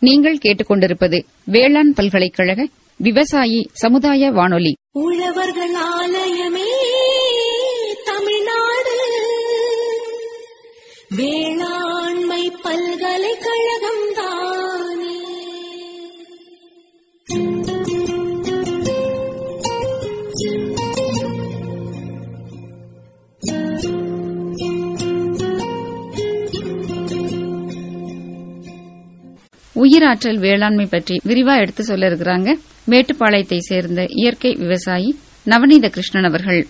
நீங்கள் கேட்டுக்கொண்டிருப்பது வேளாண் பல்கலைக்கழக விவசாயி சமுதாய வானொலி உழவர்கள் ஆலயமே தமிழ்நாடு வேளாண்மை பல்கலைக்கழகம் தானே உயிராற்றல் வேளாண்மை பற்றி விரிவா எடுத்து சொல்ல இருக்கிறாங்க மேட்டுப்பாளையத்தை சேர்ந்த இயற்கை விவசாயி நவநீத கிருஷ்ணன் அவர்கள்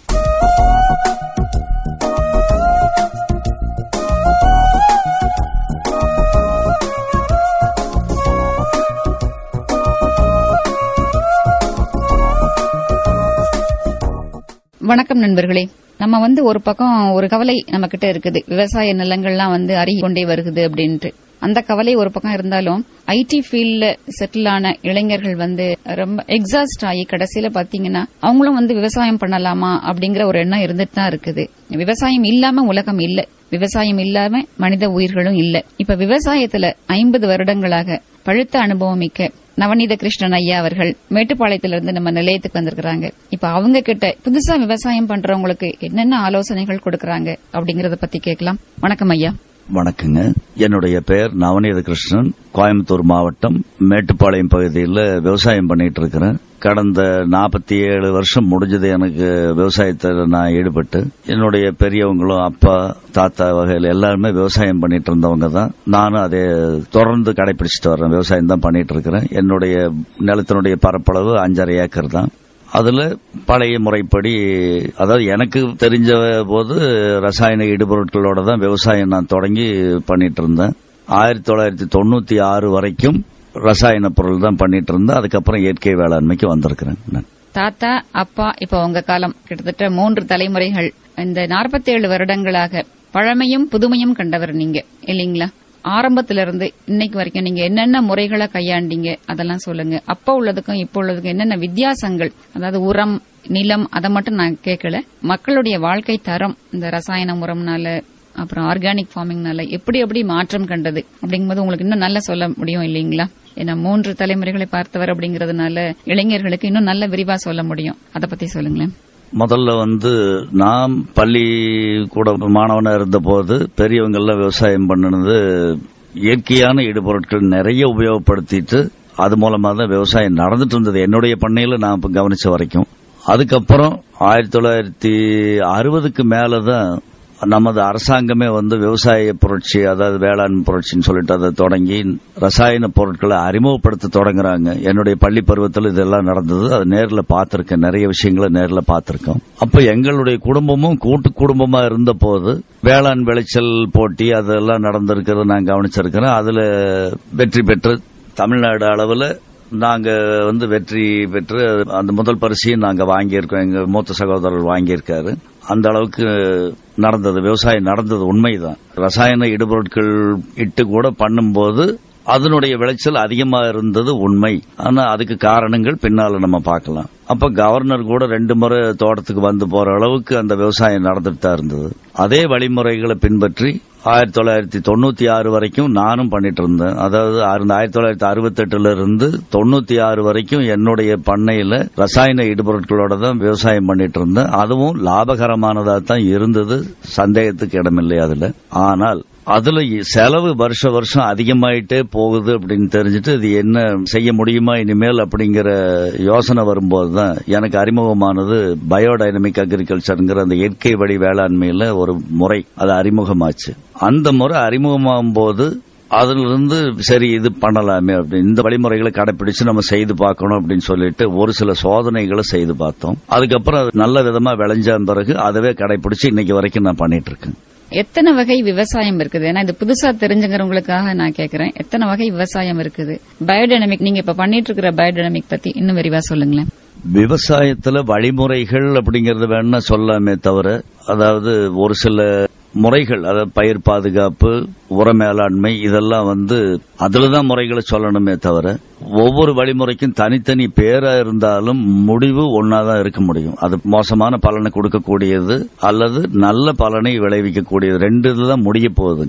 வணக்கம் நண்பர்களே நம்ம வந்து ஒரு பக்கம் ஒரு கவலை நம்ம கிட்ட இருக்குது விவசாய நிலங்கள்லாம் வந்து அருகி கொண்டே வருகுது அப்படின்ட்டு அந்த கவலை ஒரு பக்கம் இருந்தாலும் ஐடி ஃபீல்ட்ல செட்டில் ஆன இளைஞர்கள் வந்து ரொம்ப எக்ஸாஸ்ட் ஆகி கடைசியில பாத்தீங்கன்னா அவங்களும் வந்து விவசாயம் பண்ணலாமா அப்படிங்கிற ஒரு எண்ணம் இருந்துட்டு தான் இருக்குது விவசாயம் இல்லாம உலகம் இல்ல விவசாயம் இல்லாம மனித உயிர்களும் இல்ல இப்ப விவசாயத்துல ஐம்பது வருடங்களாக பழுத்த அனுபவம் மிக்க நவநீத கிருஷ்ணன் ஐயா அவர்கள் மேட்டுப்பாளையத்திலிருந்து நம்ம நிலையத்துக்கு வந்திருக்கிறாங்க இப்ப அவங்க கிட்ட புதுசா விவசாயம் பண்றவங்களுக்கு என்னென்ன ஆலோசனைகள் கொடுக்கறாங்க அப்படிங்கறத பத்தி கேட்கலாம் வணக்கம் ஐயா வணக்கங்க என்னுடைய பெயர் நவநீத கிருஷ்ணன் கோயம்புத்தூர் மாவட்டம் மேட்டுப்பாளையம் பகுதியில் விவசாயம் பண்ணிட்டு இருக்கிறேன் கடந்த நாற்பத்தி ஏழு வருஷம் முடிஞ்சது எனக்கு விவசாயத்தில் நான் ஈடுபட்டு என்னுடைய பெரியவங்களும் அப்பா தாத்தா வகையில் எல்லாருமே விவசாயம் பண்ணிட்டு இருந்தவங்க தான் நானும் அதை தொடர்ந்து கடைபிடிச்சிட்டு வரேன் விவசாயம் தான் பண்ணிட்டு இருக்கிறேன் என்னுடைய நிலத்தினுடைய பரப்பளவு அஞ்சரை ஏக்கர் தான் அதுல பழைய முறைப்படி அதாவது எனக்கு தெரிஞ்ச போது ரசாயன இடுபொருட்களோட தான் விவசாயம் நான் தொடங்கி பண்ணிட்டு இருந்தேன் ஆயிரத்தி தொள்ளாயிரத்தி தொண்ணூத்தி ஆறு வரைக்கும் ரசாயன பொருள் தான் பண்ணிட்டு இருந்தேன் அதுக்கப்புறம் இயற்கை வேளாண்மைக்கு வந்திருக்கிறேன் நான். தாத்தா அப்பா இப்ப உங்க காலம் கிட்டத்தட்ட மூன்று தலைமுறைகள் இந்த 47 வருடங்களாக பழமையும் புதுமையும் கண்டவர் நீங்க இல்லீங்களா ஆரம்பத்துல இருந்து இன்னைக்கு வரைக்கும் நீங்க என்னென்ன முறைகளை கையாண்டீங்க அதெல்லாம் சொல்லுங்க அப்ப உள்ளதுக்கும் இப்ப உள்ளதுக்கும் என்னென்ன வித்தியாசங்கள் அதாவது உரம் நிலம் அதை மட்டும் நான் கேட்கல மக்களுடைய வாழ்க்கை தரம் இந்த ரசாயன உரம்னால அப்புறம் ஆர்கானிக் ஃபார்மிங்னால எப்படி எப்படி மாற்றம் கண்டது அப்படிங்கும்போது உங்களுக்கு இன்னும் நல்லா சொல்ல முடியும் இல்லீங்களா ஏன்னா மூன்று தலைமுறைகளை பார்த்தவர் அப்படிங்கறதுனால இளைஞர்களுக்கு இன்னும் நல்ல விரிவா சொல்ல முடியும் அதை பத்தி சொல்லுங்களேன் முதல்ல வந்து நான் பள்ளி கூட மாணவனா இருந்தபோது பெரியவங்கெல்லாம் விவசாயம் பண்ணினது இயற்கையான இடுபொருட்கள் நிறைய உபயோகப்படுத்திட்டு அது மூலமா தான் விவசாயம் நடந்துட்டு இருந்தது என்னுடைய பண்ணையில நான் இப்ப கவனிச்ச வரைக்கும் அதுக்கப்புறம் ஆயிரத்தி தொள்ளாயிரத்தி அறுபதுக்கு மேலதான் நமது அரசாங்கமே வந்து விவசாய புரட்சி அதாவது வேளாண் புரட்சின்னு சொல்லிட்டு அதை தொடங்கி ரசாயன பொருட்களை அறிமுகப்படுத்த தொடங்குறாங்க என்னுடைய பள்ளி பருவத்தில் இதெல்லாம் நடந்தது அது நேரில் பார்த்திருக்கேன் நிறைய விஷயங்களை நேரில் பார்த்திருக்கோம் அப்ப எங்களுடைய குடும்பமும் கூட்டு குடும்பமா இருந்த போது வேளாண் விளைச்சல் போட்டி அதெல்லாம் நடந்திருக்கிறத நான் கவனிச்சிருக்கிறேன் அதுல வெற்றி பெற்று தமிழ்நாடு அளவில் நாங்க வந்து வெற்றி பெற்று அந்த முதல் பரிசையும் நாங்க வாங்கியிருக்கோம் எங்க மூத்த சகோதரர் வாங்கியிருக்காரு அந்த அளவுக்கு நடந்தது விவசாயம் நடந்தது உண்மைதான் ரசாயன இடுபொருட்கள் இட்டு கூட பண்ணும்போது அதனுடைய விளைச்சல் அதிகமா இருந்தது உண்மை ஆனா அதுக்கு காரணங்கள் பின்னால நம்ம பார்க்கலாம் அப்ப கவர்னர் கூட ரெண்டு முறை தோட்டத்துக்கு வந்து போற அளவுக்கு அந்த விவசாயம் நடந்துட்டு தான் இருந்தது அதே வழிமுறைகளை பின்பற்றி ஆயிரத்தி தொள்ளாயிரத்தி தொண்ணூத்தி ஆறு வரைக்கும் நானும் பண்ணிட்டு இருந்தேன் அதாவது ஆயிரத்தி தொள்ளாயிரத்தி அறுபத்தெட்டுல இருந்து தொண்ணூத்தி ஆறு வரைக்கும் என்னுடைய பண்ணையில ரசாயன இடுபொருட்களோட தான் விவசாயம் பண்ணிட்டு இருந்தேன் அதுவும் லாபகரமானதா தான் இருந்தது சந்தேகத்துக்கு இடமில்லை அதுல ஆனால் அதுல செலவு வருஷ வருஷம் அதிகமாயிட்டே போகுது அப்படின்னு தெரிஞ்சுட்டு இது என்ன செய்ய முடியுமா இனிமேல் அப்படிங்கிற யோசனை வரும்போது தான் எனக்கு அறிமுகமானது பயோடைனமிக் அக்ரிகல்ச்சர்ங்கிற அந்த இயற்கை வழி வேளாண்மையில ஒரு முறை அது அறிமுகமாச்சு அந்த முறை அறிமுகமாகும் போது அதிலிருந்து சரி இது பண்ணலாமே அப்படின்னு இந்த வழிமுறைகளை கடைபிடிச்சு நம்ம செய்து பார்க்கணும் அப்படின்னு சொல்லிட்டு ஒரு சில சோதனைகளை செய்து பார்த்தோம் அதுக்கப்புறம் அது நல்ல விதமா விளைஞ்ச பிறகு அதவே கடைபிடிச்சு இன்னைக்கு வரைக்கும் நான் பண்ணிட்டு இருக்கேன் எத்தனை வகை விவசாயம் இருக்குது ஏன்னா இது புதுசா தெரிஞ்சுக்கிறவங்களுக்காக நான் கேக்குறேன் எத்தனை வகை விவசாயம் இருக்குது பயோடைனமிக் நீங்க இப்ப பண்ணிட்டு இருக்கிற பயோடைனமிக் பத்தி இன்னும் விரிவா சொல்லுங்களேன் விவசாயத்துல வழிமுறைகள் அப்படிங்கறது வேணா சொல்லாமே தவிர அதாவது ஒரு சில முறைகள் அதாவது பயிர் பாதுகாப்பு உர மேலாண்மை இதெல்லாம் வந்து அதுலதான் முறைகளை சொல்லணுமே தவிர ஒவ்வொரு வழிமுறைக்கும் தனித்தனி பேரா இருந்தாலும் முடிவு ஒன்னாதான் இருக்க முடியும் அது மோசமான பலனை கொடுக்கக்கூடியது அல்லது நல்ல பலனை விளைவிக்கக்கூடியது ரெண்டு இதுதான் முடிய போகுதுங்க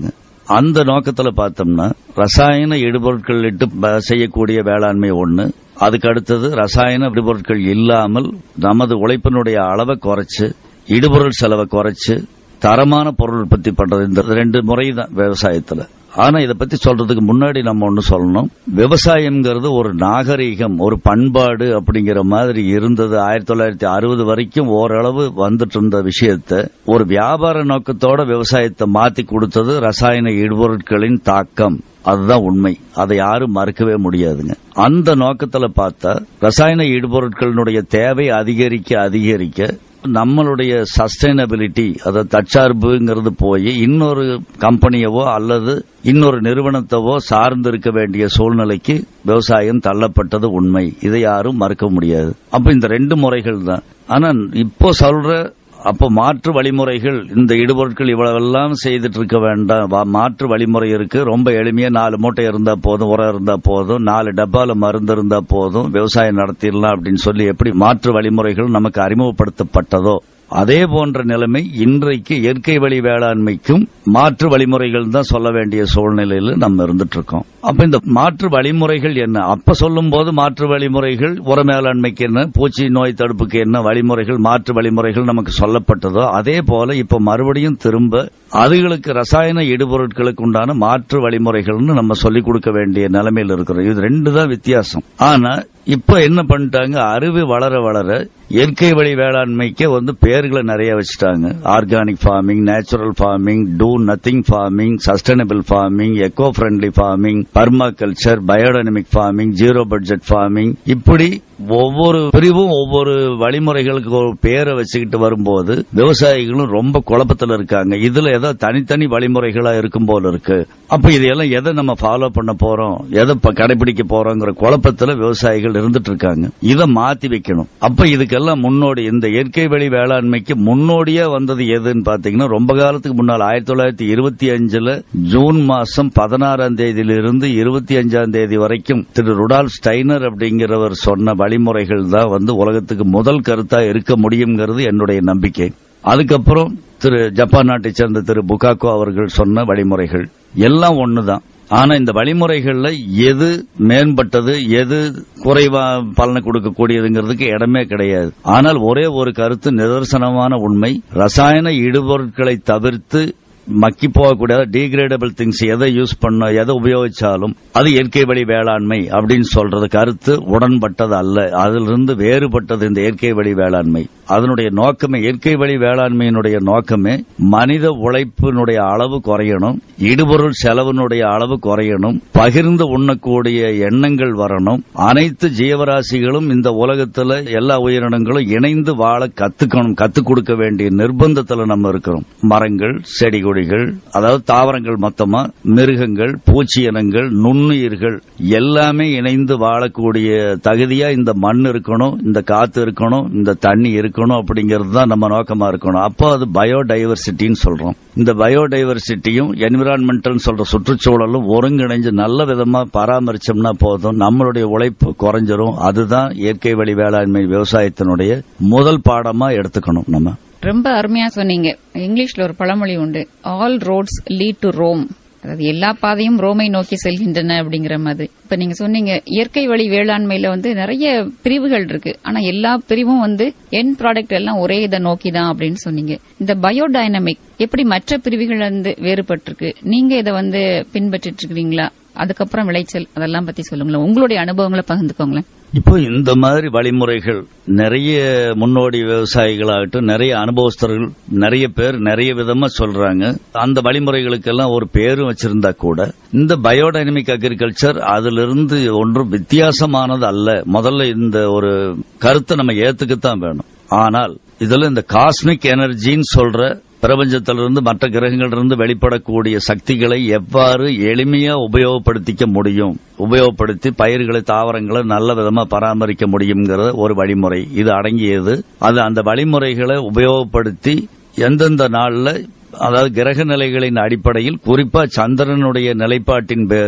அந்த நோக்கத்துல பார்த்தோம்னா ரசாயன இடுபொருட்கள் இட்டு ப- செய்யக்கூடிய வேளாண்மை ஒண்ணு அதுக்கு அடுத்தது ரசாயன இடுபொருட்கள் இல்லாமல் நமது உழைப்பினுடைய அளவை குறைச்சு இடுபொருள் செலவை குறைச்சு தரமான பொருள் உற்பத்தி பண்றது இந்த ரெண்டு முறை தான் விவசாயத்துல ஆனா இத பத்தி சொல்றதுக்கு முன்னாடி நம்ம ஒண்ணு சொல்லணும் விவசாயம்ங்கிறது ஒரு நாகரீகம் ஒரு பண்பாடு அப்படிங்கிற மாதிரி இருந்தது ஆயிரத்தி தொள்ளாயிரத்தி அறுபது வரைக்கும் ஓரளவு வந்துட்டு இருந்த விஷயத்த ஒரு வியாபார நோக்கத்தோட விவசாயத்தை மாத்தி கொடுத்தது ரசாயன இடுபொருட்களின் தாக்கம் அதுதான் உண்மை அதை யாரும் மறுக்கவே முடியாதுங்க அந்த நோக்கத்துல பார்த்தா ரசாயன இடுபொருட்களினுடைய தேவை அதிகரிக்க அதிகரிக்க நம்மளுடைய சஸ்டைனபிலிட்டி அதாவது தற்சார்புங்கிறது போய் இன்னொரு கம்பெனியவோ அல்லது இன்னொரு நிறுவனத்தவோ சார்ந்து இருக்க வேண்டிய சூழ்நிலைக்கு விவசாயம் தள்ளப்பட்டது உண்மை இதை யாரும் மறுக்க முடியாது அப்ப இந்த ரெண்டு முறைகள் தான் ஆனா இப்போ சொல்ற அப்போ மாற்று வழிமுறைகள் இந்த இடுபொருட்கள் இவ்வளவெல்லாம் செய்துட்டு இருக்க வேண்டாம் வா- மாற்று வழிமுறை இருக்கு ரொம்ப எளிமையா நாலு மூட்டை இருந்தா போதும் உரம் இருந்தா போதும் நாலு டப்பால மருந்து இருந்தா போதும் விவசாயம் நடத்திடலாம் அப்படின்னு சொல்லி எப்படி மாற்று வழிமுறைகள் நமக்கு அறிமுகப்படுத்தப்பட்டதோ அதே போன்ற நிலைமை இன்றைக்கு இயற்கை வழி வேளாண்மைக்கும் மாற்று வழிமுறைகள் தான் சொல்ல வேண்டிய சூழ்நிலையில நம்ம இருந்துட்டு இருக்கோம் அப்ப இந்த மாற்று வழிமுறைகள் என்ன அப்ப சொல்லும் போது மாற்று வழிமுறைகள் உர மேலாண்மைக்கு என்ன பூச்சி நோய் தடுப்புக்கு என்ன வழிமுறைகள் மாற்று வழிமுறைகள் நமக்கு சொல்லப்பட்டதோ அதே போல இப்ப மறுபடியும் திரும்ப அதுகளுக்கு ரசாயன இடுபொருட்களுக்கு உண்டான மாற்று வழிமுறைகள்னு நம்ம சொல்லிக் கொடுக்க வேண்டிய நிலைமையில் இருக்கிறோம் இது ரெண்டு தான் வித்தியாசம் ஆனா இப்ப என்ன பண்ணிட்டாங்க அறிவு வளர வளர இயற்கை வழி வேளாண்மைக்கு வந்து பேர்களை நிறைய வச்சுட்டாங்க organic farming natural farming do nothing farming sustainable farming eco friendly farming permaculture biodynamic farming zero budget farming இப்படி ஒவ்வொரு பிரிவும் ஒவ்வொரு வழிமுறைகளுக்கு ஒரு பேரை வச்சுக்கிட்டு வரும்போது விவசாயிகளும் ரொம்ப குழப்பத்துல இருக்காங்க இதுல ஏதோ தனித்தனி வழிமுறைகளா இருக்கும் போல இருக்கு அப்ப இதையெல்லாம் எதை நம்ம ஃபாலோ பண்ண போறோம் எதை ப- கடைபிடிக்க போறோங்கிற குழப்பத்துல விவசாயிகள் இருந்துட்டு இருக்காங்க இதை மாத்தி வைக்கணும் அப்ப இதுக்கெல்லாம் முன்னோடி இந்த இயற்கை வழி வேளாண்மைக்கு முன்னோடியா வந்தது எதுன்னு பாத்தீங்கன்னா ரொம்ப காலத்துக்கு முன்னால் ஆயிரத்தி தொள்ளாயிரத்தி இருபத்தி அஞ்சுல ஜூன் மாசம் பதினாறாம் தேதியிலிருந்து இருபத்தி அஞ்சாம் தேதி வரைக்கும் திரு ருடால்ஃப் ஸ்டைனர் அப்படிங்கிறவர் சொன்ன வழிமுறைகள் தான் வந்து உலகத்துக்கு முதல் கருத்தா இருக்க முடியுங்கிறது என்னுடைய நம்பிக்கை அதுக்கப்புறம் திரு ஜப்பான் நாட்டைச் சேர்ந்த திரு புகாக்கோ அவர்கள் சொன்ன வழிமுறைகள் எல்லாம் ஒண்ணுதான் ஆனா இந்த வழிமுறைகள்ல எது மேம்பட்டது எது குறைவா பலனை கொடுக்கக்கூடியதுங்கிறதுக்கு இடமே கிடையாது ஆனால் ஒரே ஒரு கருத்து நிதர்சனமான உண்மை ரசாயன இடுபொருட்களை தவிர்த்து மக்கி போகக்கூடிய டீகிரேடபிள் திங்ஸ் எதை யூஸ் பண்ண எதை உபயோகிச்சாலும் அது இயற்கை வழி வேளாண்மை அப்படின்னு சொல்றது கருத்து உடன்பட்டது அல்ல அதிலிருந்து வேறுபட்டது இந்த இயற்கை வழி வேளாண்மை அதனுடைய நோக்கமே இயற்கை வழி வேளாண்மையினுடைய நோக்கமே மனித உழைப்பினுடைய அளவு குறையணும் இடுபொருள் செலவினுடைய அளவு குறையணும் பகிர்ந்து உண்ணக்கூடிய எண்ணங்கள் வரணும் அனைத்து ஜீவராசிகளும் இந்த உலகத்துல எல்லா உயிரினங்களும் இணைந்து வாழ கத்துக்கணும் கத்துக் கொடுக்க வேண்டிய நிர்பந்தத்துல நம்ம இருக்கிறோம் மரங்கள் செடி கொடிகள் அதாவது தாவரங்கள் மொத்தமா மிருகங்கள் பூச்சி இனங்கள் நுண்ணுயிர்கள் எல்லாமே இணைந்து வாழக்கூடிய தகுதியா இந்த மண் இருக்கணும் இந்த காத்து இருக்கணும் இந்த தண்ணி இருக்கணும் அப்படிங்கிறது தான் நம்ம நோக்கமா இருக்கணும் அப்போ அது பயோடைவர்சிட்டின்னு சொல்றோம் இந்த பயோடைவர்சிட்டியும் என்விரான்மெண்டல் சொல்ற சுற்றுச்சூழலும் ஒருங்கிணைஞ்சு நல்ல விதமா பராமரிச்சோம்னா போதும் நம்மளுடைய உழைப்பு குறைஞ்சிரும் அதுதான் இயற்கை வழி வேளாண்மை விவசாயத்தினுடைய முதல் பாடமா எடுத்துக்கணும் நம்ம ரொம்ப அருமையா சொன்னீங்க இங்கிலீஷ்ல ஒரு பழமொழி உண்டு all roads lead to Rome அதாவது எல்லா பாதையும் ரோமை நோக்கி செல்கின்றன அப்படிங்கிற மாதிரி இப்ப நீங்க சொன்னீங்க இயற்கை வழி வேளாண்மையில வந்து நிறைய பிரிவுகள் இருக்கு ஆனா எல்லா பிரிவும் வந்து என் ப்ராடக்ட் எல்லாம் ஒரே இதை நோக்கி தான் அப்படின்னு சொன்னீங்க இந்த பயோடைனமிக் எப்படி மற்ற பிரிவுகள் வந்து வேறுபட்டிருக்கு நீங்க இதை வந்து பின்பற்றிட்டு இருக்கீங்களா அதுக்கப்புறம் விளைச்சல் அதெல்லாம் பத்தி சொல்லுங்களேன் உங்களுடைய அனுபவங்களை பகிர்ந்துக்கோங்களேன் இப்போ இந்த மாதிரி வழிமுறைகள் நிறைய முன்னோடி விவசாயிகளாகட்டும் நிறைய அனுபவஸ்தர்கள் நிறைய பேர் நிறைய விதமா சொல்றாங்க அந்த வழிமுறைகளுக்கெல்லாம் ஒரு பேரும் வச்சிருந்தா கூட இந்த பயோடைனமிக் அக்ரிகல்ச்சர் அதிலிருந்து ஒன்றும் வித்தியாசமானது அல்ல முதல்ல இந்த ஒரு கருத்தை நம்ம ஏத்துக்கத்தான் வேணும் ஆனால் இதுல இந்த காஸ்மிக் எனர்ஜின்னு சொல்ற பிரபஞ்சத்திலிருந்து மற்ற கிரகங்களிலிருந்து வெளிப்படக்கூடிய சக்திகளை எவ்வாறு எளிமையா உபயோகப்படுத்திக்க முடியும் உபயோகப்படுத்தி பயிர்களை தாவரங்களை நல்ல விதமா பராமரிக்க முடியுங்கிறத ஒரு வழிமுறை இது அடங்கியது அது அந்த வழிமுறைகளை உபயோகப்படுத்தி எந்தெந்த நாள்ல அதாவது கிரக நிலைகளின் அடிப்படையில் குறிப்பா சந்திரனுடைய நிலைப்பாட்டின் பேரில்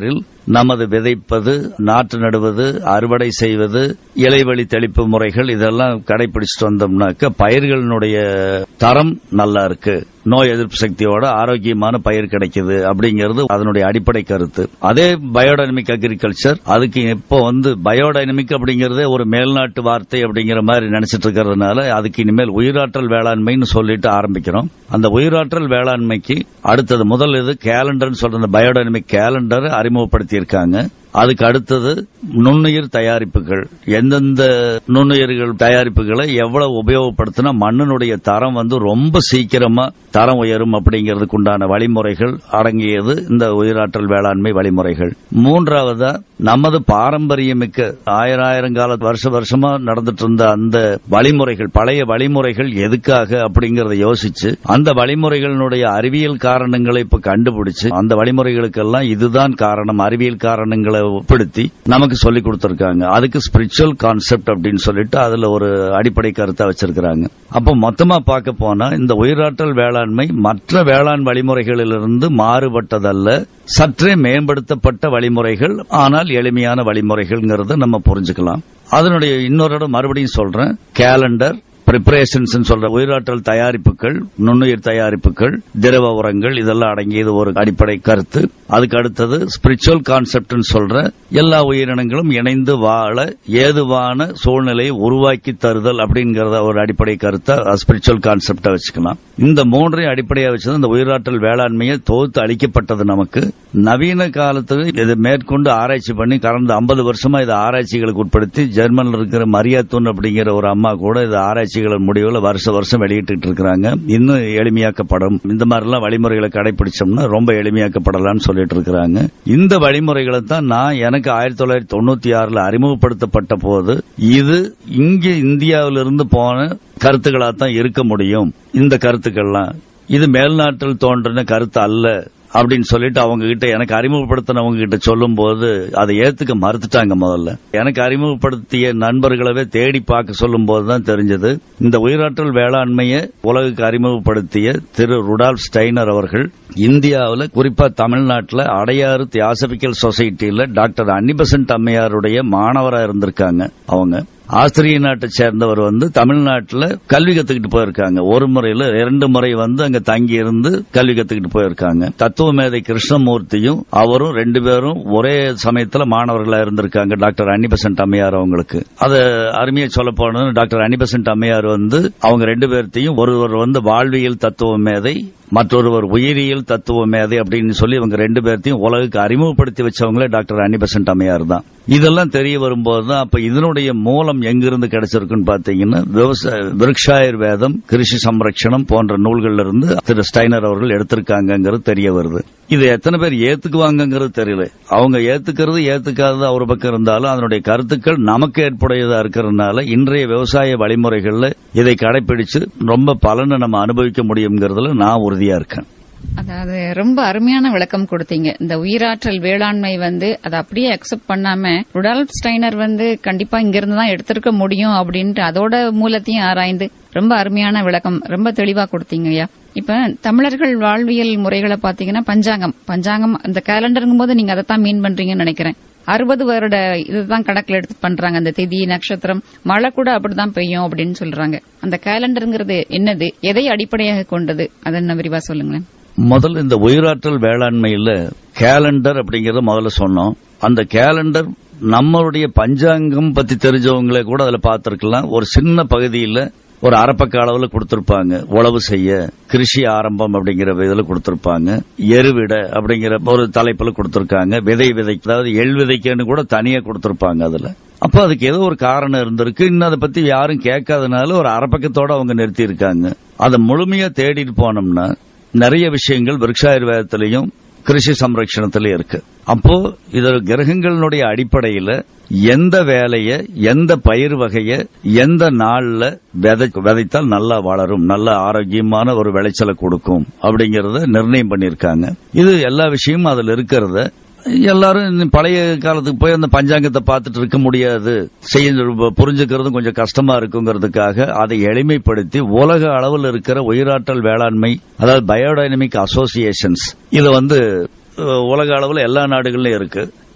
நமது விதைப்பது நாற்று நடுவது அறுவடை செய்வது இலைவழி தெளிப்பு முறைகள் இதெல்லாம் கடைபிடிச்சிட்டு வந்தோம்னாக்க பயிர்களினுடைய தரம் நல்லா இருக்கு நோய் எதிர்ப்பு சக்தியோட ஆரோக்கியமான பயிர் கிடைக்குது அப்படிங்கிறது அதனுடைய அடிப்படை கருத்து அதே பயோடைனமிக் அக்ரிகல்ச்சர் அதுக்கு இப்போ வந்து பயோடைனமிக் அப்படிங்கறதே ஒரு மேல்நாட்டு வார்த்தை அப்படிங்கிற மாதிரி நினைச்சிட்டு இருக்கிறதுனால அதுக்கு இனிமேல் உயிராற்றல் வேளாண்மைன்னு சொல்லிட்டு ஆரம்பிக்கிறோம் அந்த உயிராற்றல் வேளாண்மைக்கு அடுத்தது முதல் இது கேலண்டர்னு சொல்ற அந்த பயோடைனமிக் கேலண்டர் அறிமுகப்படுத்தி இருக்காங்க அதுக்கு அடுத்தது நுண்ணுயிர் தயாரிப்புகள் எந்தெந்த நுண்ணுயிர்கள் தயாரிப்புகளை எவ்வளவு உபயோகப்படுத்தினா மண்ணினுடைய தரம் வந்து ரொம்ப சீக்கிரமா தரம் உயரும் அப்படிங்கிறதுக்கு உண்டான வழிமுறைகள் அடங்கியது இந்த உயிராற்றல் வேளாண்மை வழிமுறைகள் மூன்றாவதா நமது பாரம்பரியமிக்க ஆயிரம் ஆயிரம் கால வருஷ வருஷமா நடந்துட்டு இருந்த அந்த வழிமுறைகள் பழைய வழிமுறைகள் எதுக்காக அப்படிங்கறத யோசிச்சு அந்த வழிமுறைகளினுடைய அறிவியல் காரணங்களை இப்ப கண்டுபிடிச்சு அந்த வழிமுறைகளுக்கெல்லாம் இதுதான் காரணம் அறிவியல் காரணங்களை உட்படுத்தி நமக்கு சொல்லி கொடுத்திருக்காங்க அதுக்கு ஸ்பிரிச்சுவல் கான்செப்ட் அப்படின்னு சொல்லிட்டு அதுல ஒரு அடிப்படை கருத்தை வச்சிருக்கிறாங்க அப்போ மொத்தமா பார்க்க போனா இந்த உயிராற்றல் வேளாண்மை மற்ற வேளாண் வழிமுறைகளிலிருந்து மாறுபட்டதல்ல சற்றே மேம்படுத்தப்பட்ட வழிமுறைகள் ஆனால் எளிமையான வழிமுறைகள்ங்கிறத நம்ம புரிஞ்சுக்கலாம் அதனுடைய இன்னொரு இடம் மறுபடியும் சொல்றேன் கேலண்டர் பிரிப்பரேஷன்ஸ் சொல்ற உயிராற்றல் தயாரிப்புகள் நுண்ணுயிர் தயாரிப்புகள் திரவ உரங்கள் இதெல்லாம் அடங்கியது ஒரு அடிப்படை கருத்து அதுக்கு அடுத்தது ஸ்பிரிச்சுவல் கான்செப்ட் சொல்ற எல்லா உயிரினங்களும் இணைந்து வாழ ஏதுவான சூழ்நிலையை உருவாக்கி தருதல் அப்படிங்கறத ஒரு அடிப்படை கருத்தை ஸ்பிரிச்சுவல் கான்செப்டா வச்சுக்கலாம் இந்த மூன்றையும் அடிப்படையா வச்சது இந்த உயிராற்றல் வேளாண்மையை தொகுத்து அளிக்கப்பட்டது நமக்கு நவீன காலத்துக்கு இதை மேற்கொண்டு ஆராய்ச்சி பண்ணி கடந்த ஐம்பது வருஷமா இதை ஆராய்ச்சிகளுக்கு உட்படுத்தி ஜெர்மன்ல இருக்கிற மரியாத்தூன் அப்படிங்கிற ஒரு அம்மா கூட இது ஆராய்ச்சிகள் முடிவுல வருஷ வருஷம் வெளியிட்டு இருக்கிறாங்க இன்னும் எளிமையாக்கப்படும் இந்த மாதிரிலாம் வழிமுறைகளை கடைபிடிச்சோம்னா ரொம்ப எளிமையாக்கப்படலாம்னு சொல்லிட்டு இருக்கிறாங்க இந்த வழிமுறைகளை தான் நான் எனக்கு ஆயிரத்தி தொள்ளாயிரத்தி தொண்ணூத்தி ஆறுல அறிமுகப்படுத்தப்பட்ட போது இது இங்க இந்தியாவிலிருந்து போன கருத்துக்களா தான் இருக்க முடியும் இந்த கருத்துக்கள்லாம் இது மேல்நாட்டில் தோன்றின கருத்து அல்ல அப்படின்னு சொல்லிட்டு அவங்க கிட்ட எனக்கு அறிமுகப்படுத்தினவங்க கிட்ட சொல்லும் போது அதை ஏத்துக்க மறுத்துட்டாங்க முதல்ல எனக்கு அறிமுகப்படுத்திய நண்பர்களவே தேடி பார்க்க சொல்லும் போதுதான் தெரிஞ்சது இந்த உயிராற்றல் வேளாண்மையை உலகுக்கு அறிமுகப்படுத்திய திரு ருடால்ப் ஸ்டைனர் அவர்கள் இந்தியாவில் குறிப்பா தமிழ்நாட்டில் அடையாறு தியாசபிக்கல் சொசைட்டியில டாக்டர் அன்னிபசன்ட் அம்மையாருடைய மாணவரா இருந்திருக்காங்க அவங்க ஆஸ்திரிய நாட்டை சேர்ந்தவர் வந்து தமிழ்நாட்டில் கல்வி கத்துக்கிட்டு போயிருக்காங்க ஒரு முறையில இரண்டு முறை வந்து அங்க தங்கி இருந்து கல்வி கத்துக்கிட்டு போயிருக்காங்க தத்துவ மேதை கிருஷ்ணமூர்த்தியும் அவரும் ரெண்டு பேரும் ஒரே சமயத்துல மாணவர்களா இருந்திருக்காங்க டாக்டர் அன்னிபசன்ட் அம்மையார் அவங்களுக்கு அது அருமையா சொல்ல போனது டாக்டர் அன்னிபசன்ட் அம்மையார் வந்து அவங்க ரெண்டு பேர்த்தையும் ஒருவர் வந்து வாழ்வியல் தத்துவ மேதை மற்றொருவர் உயிரியல் தத்துவ மேதை அப்படின்னு சொல்லி இவங்க ரெண்டு பேர்த்தையும் உலகுக்கு அறிமுகப்படுத்தி வச்சவங்களே டாக்டர் அன்னிபசன்ட் அம்மையார் தான் இதெல்லாம் தெரிய வரும்போது தான் அப்ப இதனுடைய மூலம் எங்கிருந்து கிடைச்சிருக்குன்னு பாத்தீங்கன்னா விவசாய விருக்ஷாயர் வேதம் கிருஷி சம்ரட்சணம் போன்ற நூல்கள்ல இருந்து திரு ஸ்டைனர் அவர்கள் எடுத்திருக்காங்கிறது தெரிய வருது இது எத்தனை பேர் ஏத்துக்குவாங்கங்கிறது தெரியல அவங்க ஏத்துக்கிறது ஏத்துக்காதது ஒரு பக்கம் இருந்தாலும் அதனுடைய கருத்துக்கள் நமக்கு ஏற்புடையதா இருக்கிறதுனால இன்றைய விவசாய வழிமுறைகள்ல இதை கடைபிடிச்சு ரொம்ப பலனை நம்ம அனுபவிக்க முடியுங்கிறதுல நான் உறுதியா இருக்கேன் அதாவது ரொம்ப அருமையான விளக்கம் கொடுத்தீங்க இந்த உயிராற்றல் வேளாண்மை வந்து அதை அப்படியே அக்செப்ட் பண்ணாம ருடால்ப் ஸ்டைனர் வந்து கண்டிப்பா இங்கிருந்து தான் எடுத்திருக்க முடியும் அப்படின்ட்டு அதோட மூலத்தையும் ஆராய்ந்து ரொம்ப அருமையான விளக்கம் ரொம்ப தெளிவா கொடுத்தீங்க ஐயா இப்ப தமிழர்கள் வாழ்வியல் முறைகளை பாத்தீங்கன்னா பஞ்சாங்கம் பஞ்சாங்கம் இந்த கேலண்டருங்கும் போது நீங்க அதைத்தான் மீன் பண்றீங்கன்னு நினைக்கிறேன் அறுபது வருட இதுதான் கணக்குல எடுத்து பண்றாங்க அந்த திதி நட்சத்திரம் மழை கூட அப்படிதான் பெய்யும் அப்படின்னு சொல்றாங்க அந்த கேலண்டருங்கிறது என்னது எதை அடிப்படையாக கொண்டது அதை என்ன விரிவா சொல்லுங்களேன் முதல்ல இந்த உயிராற்றல் வேளாண்மையில கேலண்டர் அப்படிங்கறத முதல்ல சொன்னோம் அந்த கேலண்டர் நம்மளுடைய பஞ்சாங்கம் பத்தி தெரிஞ்சவங்களே கூட அதுல பார்த்திருக்கலாம் ஒரு சின்ன பகுதியில ஒரு அரைப்பக்க அளவுல கொடுத்திருப்பாங்க உழவு செய்ய கிருஷி ஆரம்பம் அப்படிங்கிற இதுல கொடுத்திருப்பாங்க எருவிட அப்படிங்கிற ஒரு தலைப்புல கொடுத்திருக்காங்க விதை விதைக்கு அதாவது எள் விதைக்கன்னு கூட தனியா கொடுத்திருப்பாங்க அதுல அப்ப அதுக்கு ஏதோ ஒரு காரணம் இருந்திருக்கு இன்னும் அதை பத்தி யாரும் கேட்காதனால ஒரு அரைப்பக்கத்தோட அவங்க நிறுத்தி இருக்காங்க அதை முழுமையா தேடிட்டு போனோம்னா நிறைய விஷயங்கள் விருட்சாயுர்வேதத்திலையும் கிருஷி சம்ரட்சணத்திலயும் இருக்கு அப்போ இது கிரகங்களுடைய அடிப்படையில எந்த வேலைய எந்த பயிர் வகைய எந்த நாள்ல விதை விதைத்தால் நல்லா வளரும் நல்ல ஆரோக்கியமான ஒரு விளைச்சலை கொடுக்கும் அப்படிங்கறத நிர்ணயம் பண்ணிருக்காங்க இது எல்லா விஷயமும் அதுல இருக்கிறத எல்லாரும் இந்த பழைய காலத்துக்கு போய் அந்த பஞ்சாங்கத்தை பார்த்துட்டு இருக்க முடியாது செய்ய புரிஞ்சுக்கிறதும் கொஞ்சம் கஷ்டமா இருக்குங்கிறதுக்காக அதை எளிமைப்படுத்தி உலக அளவில் இருக்கிற உயிராற்றல் வேளாண்மை அதாவது பயோடைனமிக் அசோசியேஷன்ஸ் இது வந்து அஹ், உலக அளவில் எல்லா நாடுகளிலும் இருக்கு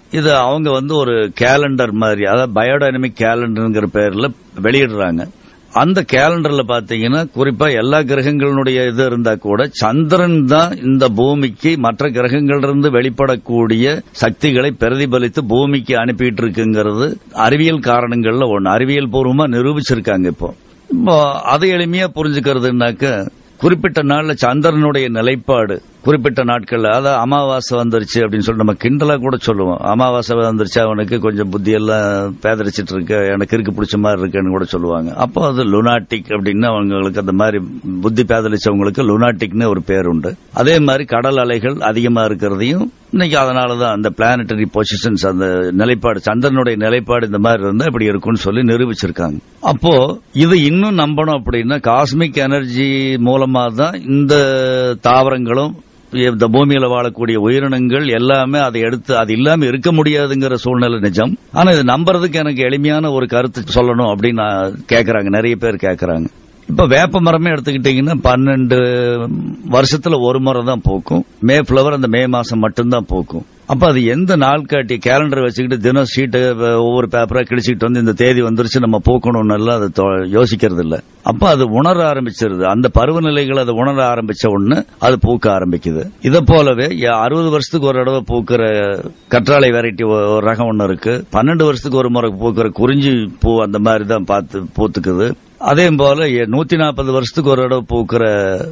இது அவங்க வந்து ஒரு கேலண்டர் மாதிரி அதாவது பயோடைனமிக் கேலண்டர்ங்கிற பேர்ல வெளியிடுறாங்க அந்த கேலண்டர்ல பாத்தீங்கன்னா குறிப்பா எல்லா கிரகங்களுடைய இது இருந்தா கூட சந்திரன் தான் இந்த பூமிக்கு மற்ற கிரகங்களிலிருந்து வெளிப்படக்கூடிய சக்திகளை பிரதிபலித்து பூமிக்கு அனுப்பிட்டு இருக்குங்கிறது அறிவியல் காரணங்கள்ல ஒண்ணு அறிவியல் பூர்வமா நிரூபிச்சிருக்காங்க இப்போ இப்போ அதை எளிமையா புரிஞ்சுக்கிறதுனாக்க குறிப்பிட்ட நாள்ல சந்திரனுடைய நிலைப்பாடு குறிப்பிட்ட நாட்கள்ல அதாவது அமாவாசை வந்துருச்சு அப்படின்னு சொல்லி நம்ம கிண்டலா கூட சொல்லுவோம் அமாவாசை வந்துருச்சு அவனுக்கு கொஞ்சம் புத்தி எல்லாம் பேதரிச்சிட்டு இருக்கு எனக்கு இருக்கு பிடிச்ச மாதிரி இருக்குன்னு கூட சொல்லுவாங்க அப்போ அது லுனாட்டிக் அப்படின்னு அவங்களுக்கு அந்த மாதிரி புத்தி பேதலிச்சவங்களுக்கு லுனாட்டிக்னு ஒரு பேர் உண்டு அதே மாதிரி கடல் அலைகள் அதிகமா இருக்கிறதையும் இன்னைக்கு அதனாலதான் அந்த பிளானட்டரி பொசிஷன்ஸ் அந்த நிலைப்பாடு சந்திரனுடைய நிலைப்பாடு இந்த மாதிரி இருந்தா இப்படி இருக்கும்னு சொல்லி நிரூபிச்சிருக்காங்க அப்போ இது இன்னும் நம்பணும் அப்படின்னா காஸ்மிக் எனர்ஜி மூலமா தான் இந்த தாவரங்களும் இந்த பூமியில வாழக்கூடிய உயிரினங்கள் எல்லாமே அதை எடுத்து அது இல்லாம இருக்க முடியாதுங்கிற சூழ்நிலை நிஜம் ஆனா இது நம்புறதுக்கு எனக்கு எளிமையான ஒரு கருத்து சொல்லணும் அப்படின்னு நான் கேக்குறாங்க நிறைய பேர் கேக்குறாங்க இப்ப வேப்ப மரமே எடுத்துக்கிட்டீங்கன்னா பன்னெண்டு வருஷத்துல ஒரு முறை தான் பூக்கும் மே பிளவர் அந்த மே மாசம் மட்டும்தான் பூக்கும் அப்ப அது எந்த நாள் காட்டி கேலண்டர் வச்சுக்கிட்டு தினம் ஷீட்டு ஒவ்வொரு பேப்பரா கிழிச்சிட்டு வந்து இந்த தேதி வந்துருச்சு நம்ம பூக்கணும்னு எல்லாம் அது தொ- யோசிக்கிறது இல்ல அப்ப அது உணர ஆரம்பிச்சிருது அந்த பருவநிலைகள் அதை உணர ஆரம்பிச்ச உடனே அது பூக்க ஆரம்பிக்குது இதை போலவே அறுபது வருஷத்துக்கு ஒரு தடவை பூக்கிற கற்றாழை வெரைட்டி ஒரு ரகம் ஒன்று இருக்கு பன்னெண்டு வருஷத்துக்கு ஒரு முறை பூக்கிற குறிஞ்சி பூ அந்த மாதிரி தான் பார்த்து பூத்துக்குது அதே போல நூத்தி நாற்பது வருஷத்துக்கு ஒரு தடவை பூக்கிற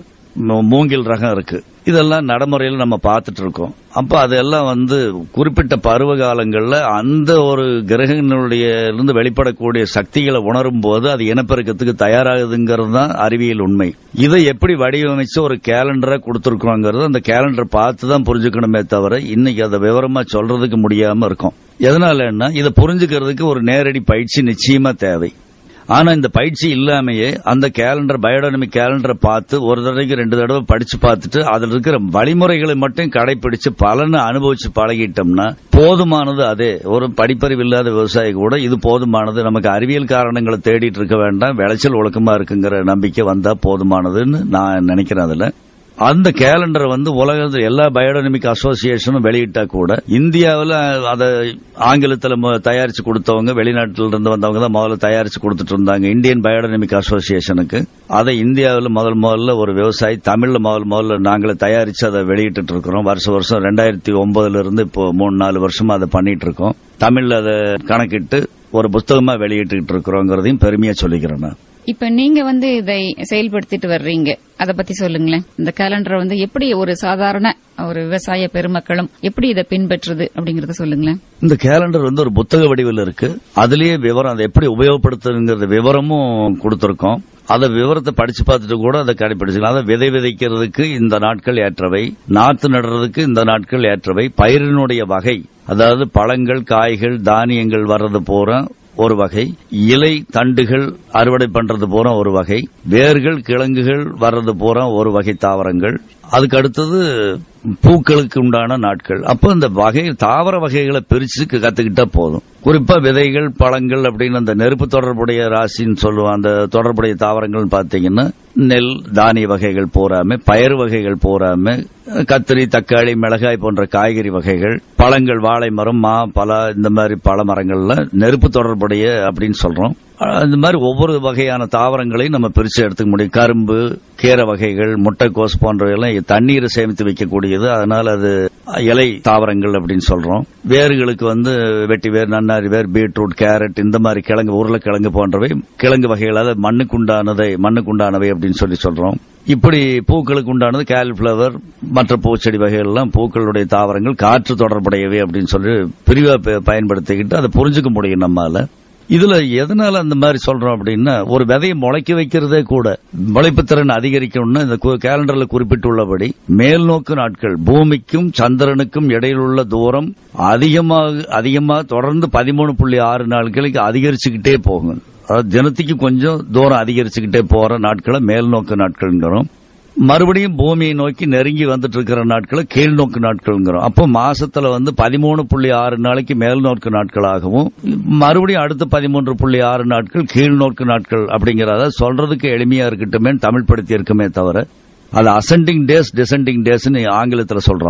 மூ- மூங்கில் ரகம் இருக்கு இதெல்லாம் நடைமுறையில் நம்ம பார்த்துட்டு இருக்கோம் அப்ப அதெல்லாம் வந்து குறிப்பிட்ட பருவ காலங்கள்ல அந்த ஒரு கிரகங்களுடைய இருந்து வெளிப்படக்கூடிய சக்திகளை உணரும் போது அது இனப்பெருக்கத்துக்கு தயாராகுதுங்கிறது தான் அறிவியல் உண்மை இதை எப்படி வடிவமைச்சு ஒரு கேலண்டரா கொடுத்திருக்கோங்கிறது அந்த கேலண்டர் பார்த்து தான் புரிஞ்சுக்கணுமே தவிர இன்னைக்கு அதை விவரமா சொல்றதுக்கு முடியாம இருக்கும் எதனாலன்னா இதை புரிஞ்சுக்கிறதுக்கு ஒரு நேரடி பயிற்சி நிச்சயமா தேவை ஆனா இந்த பயிற்சி இல்லாமயே அந்த கேலண்டர் பயோடைனமிக் கேலண்டரை பார்த்து ஒரு தடவைக்கு ரெண்டு தடவை படிச்சு பார்த்துட்டு அதுல இருக்கிற வழிமுறைகளை மட்டும் கடைபிடிச்சு பலனை அனுபவிச்சு பழகிட்டோம்னா போதுமானது அதே ஒரு படிப்பறிவு இல்லாத விவசாயி கூட இது போதுமானது நமக்கு அறிவியல் காரணங்களை தேடிட்டு இருக்க வேண்டாம் விளைச்சல் ஒழுக்கமா இருக்குங்கிற நம்பிக்கை வந்தா போதுமானதுன்னு நான் நினைக்கிறேன் அதுல அந்த கேலண்டர் வந்து உலகத்தில் எல்லா பயோடைனமிக் அசோசியேஷனும் வெளியிட்டா கூட இந்தியாவில் அதை ஆங்கிலத்தில் மு- தயாரிச்சு கொடுத்தவங்க வெளிநாட்டில இருந்து வந்தவங்க தான் முதல்ல தயாரிச்சு கொடுத்துட்டு இருந்தாங்க இந்தியன் பயோடைனமிக் அசோசியேஷனுக்கு அதை இந்தியாவில் முதல் முதல்ல ஒரு விவசாயி தமிழ்ல முதல் முதல்ல நாங்களே தயாரிச்சு அதை வெளியிட்டு இருக்கிறோம் வருஷம் வருஷம் ரெண்டாயிரத்தி ஒன்பதுல இருந்து இப்போ மூணு நாலு வருஷமா அதை பண்ணிட்டு இருக்கோம் தமிழ்ல அதை கணக்கிட்டு ஒரு புத்தகமா வெளியிட்டு இருக்கிறோங்கிறதையும் பெருமையா சொல்லிக்கிறேன் நான் இப்ப நீங்க வந்து இதை செயல்படுத்திட்டு வர்றீங்க அத பத்தி சொல்லுங்களேன் இந்த கேலண்டரை வந்து எப்படி ஒரு சாதாரண ஒரு விவசாய பெருமக்களும் எப்படி இதை பின்பற்றுது அப்படிங்கறத சொல்லுங்களேன் இந்த கேலண்டர் வந்து ஒரு புத்தக வடிவில் இருக்கு அதுலயே விவரம் அதை எப்படி உபயோகப்படுத்துங்கிறது விவரமும் கொடுத்திருக்கோம் அதை விவரத்தை படிச்சு பார்த்துட்டு கூட அதை கடைபிடிச்சிக்கலாம் அதை விதை விதைக்கிறதுக்கு இந்த நாட்கள் ஏற்றவை நாத்து நடுறதுக்கு இந்த நாட்கள் ஏற்றவை பயிரினுடைய வகை அதாவது பழங்கள் காய்கள் தானியங்கள் வர்றது பூரா ஒரு வகை இலை தண்டுகள் அறுவடை பண்றது பூரா ஒரு வகை வேர்கள் கிழங்குகள் வர்றது பூரா ஒரு வகை தாவரங்கள் அதுக்கு அடுத்தது பூக்களுக்கு உண்டான நாட்கள் அப்போ இந்த வகை தாவர வகைகளை பிரிச்சு க- கத்துக்கிட்டா போதும் குறிப்பா விதைகள் பழங்கள் அப்படின்னு அந்த நெருப்பு தொடர்புடைய ராசின்னு சொல்லுவோம் அந்த தொடர்புடைய தாவரங்கள் பாத்தீங்கன்னா நெல் தானிய வகைகள் போறாம பயறு வகைகள் போறாம கத்திரி தக்காளி மிளகாய் போன்ற காய்கறி வகைகள் பழங்கள் வாழை மரம் மா பலா இந்த மாதிரி பழ மரங்கள்ல நெருப்பு தொடர்புடைய அப்படின்னு சொல்றோம் அஹ் இந்த மாதிரி ஒவ்வொரு வகையான தாவரங்களையும் நம்ம பிரிச்சு எடுத்துக்க முடியும் கரும்பு கீரை வகைகள் முட்டைக்கோஸ் போன்றவையெல்லாம் தண்ணீரை சேமித்து வைக்கக்கூடியது அதனால அது இலை தாவரங்கள் அப்படின்னு சொல்றோம் வேர்களுக்கு வந்து வெட்டி வேர் நன்னாரி வேர் பீட்ரூட் கேரட் இந்த மாதிரி கிழங்கு உருளைக்கிழங்கு போன்றவை கிழங்கு வகைகள் அதாவது மண்ணுக்குண்டானதை மண்ணுக்குண்டானவை அப்படின்னு சொல்லி சொல்றோம் இப்படி பூக்களுக்கு உண்டானது காலிஃபிளவர் மற்ற பூச்செடி வகைகள் எல்லாம் பூக்களுடைய தாவரங்கள் காற்று தொடர்புடையவை அப்படின்னு சொல்லி பிரிவா ப- பயன்படுத்திக்கிட்டு அதை புரிஞ்சுக்க முடியும் நம்மால இதுல எதனால அந்த மாதிரி சொல்றோம் அப்படின்னா ஒரு விதையை முளைக்க வைக்கிறதே கூட முளைப்பு திறன் அதிகரிக்கணும்னு இந்த கு- கேலண்டர்ல குறிப்பிட்டுள்ளபடி மேல் நோக்கு நாட்கள் பூமிக்கும் சந்திரனுக்கும் இடையில் உள்ள தூரம் அதிகமாக அதிகமாக தொடர்ந்து பதிமூணு புள்ளி ஆறு நாட்களுக்கு அதிகரிச்சுக்கிட்டே போகும் அதாவது தினத்துக்கு கொஞ்சம் தூரம் அதிகரிச்சுக்கிட்டே போற நாட்களை மேல் நோக்கு நாட்கள்ங்கிறோம் மறுபடியும் பூமியை நோக்கி நெருங்கி வந்துட்டு இருக்கிற நாட்களை கீழ்நோக்கு நாட்கள்ங்கிறோம் அப்போ மாசத்துல வந்து பதிமூணு புள்ளி ஆறு நாளைக்கு மேல் நோக்கு நாட்களாகவும் மறுபடியும் அடுத்த பதிமூன்று புள்ளி ஆறு நாட்கள் கீழ்நோக்கு நாட்கள் அப்படிங்கறத சொல்றதுக்கு எளிமையா இருக்கட்டுமே தமிழ் படுத்தி இருக்குமே தவிர அது அசெண்டிங் டேஸ் டிசெண்டிங் டேஸ்னு ஆங்கிலத்துல சொல்றாங்க